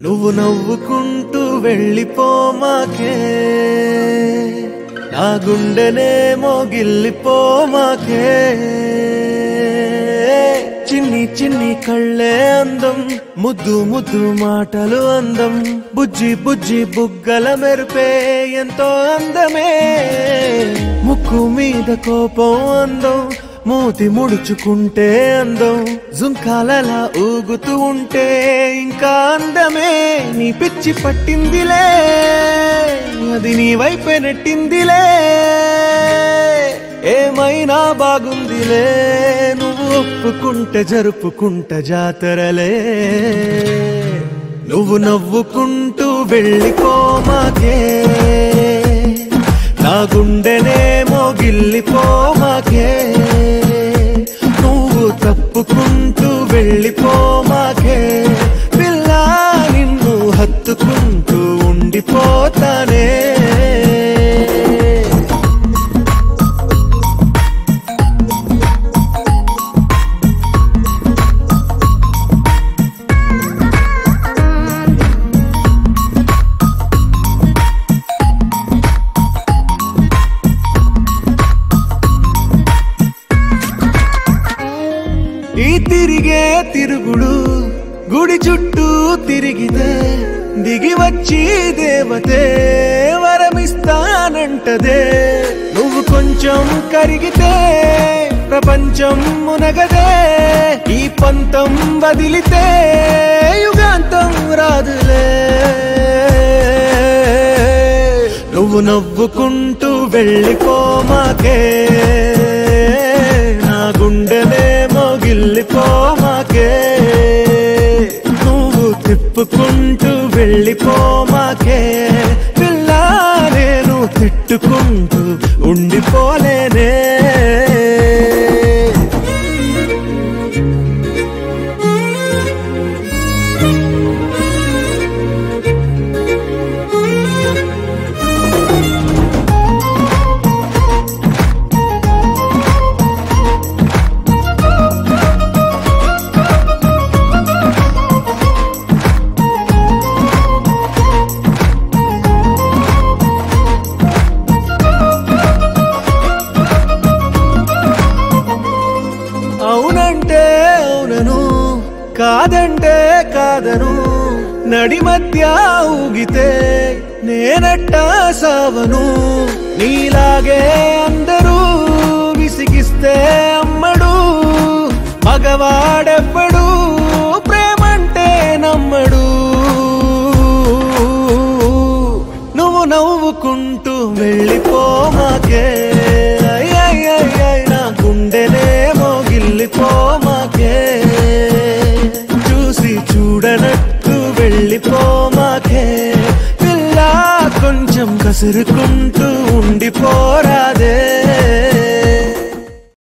నువ్వు నవ్వుకుంటూ వెళ్ళిపోమాకే నా గుండెనేమో గిల్లిపోమాకే చిన్ని చిన్ని కళ్ళే అందం ముద్దు ముద్దు మాటలు అందం బుజ్జి బుజ్జి బుగ్గల మెరుపే ఎంతో అందమే ముక్కు మీద కోపం అందం మూతి ముడుచుకుంటే అందం జుంకాలలా ఊగుతూ ఉంటే ఇంకా అందమే నీ పిచ్చి పట్టిందిలే అది నీ వైపే నెట్టిందిలే ఏమైనా బాగుందిలే నువ్వు ఒప్పుకుంటే జరుపుకుంట జాతరలే నువ్వు నవ్వుకుంటూ వెళ్ళిపోమాకే నా గుండెనేమో గిల్లిపోమాకే నువ్వు తప్పుకుంటూ వెళ్ళిపోమాకే పిల్ల నిన్ను హత్తుకుంటూ ఉండిపోతానే ఈ తిరిగే తిరుగుడు గుడి చుట్టూ తిరిగితే దిగి వచ్చి దేవతే వరమిస్తానంటదే నువ్వు కొంచెం కరిగితే ప్రపంచం మునగదే ఈ పంతం వదిలితే యుగాంతం రాదులే నువ్వు నవ్వుకుంటూ వెళ్ళిపోమాకే నా గుండెనేమో గిల్లిపోమాకే నువ్వు తిప్పుకుంటూ వెళ్ళిపోమాకే పిల్ల నేను తిట్టుకుంటూ ఉండిపోలేనే అవునంటే అవునను కాదంటే కాదను నడి మధ్య ఊగితే నేనట్ట సావను నీలాగే అందరూ విసిగిస్తే అమ్మడు మగవాడెవ్వడు ప్రేమంటే నమ్మడు నువ్వు నవ్వుకుంటూ వెళ్ళిపోమాకే అయ్ అయ్ అయ్ అయ్ నా గుండెనేమో గిల్లిపోమాకే చూసి చూడనట్టు వెళ్ళిపోమాకే పిల్ల కొంచెం కసురుకుంటూ ఉండిపోరాదే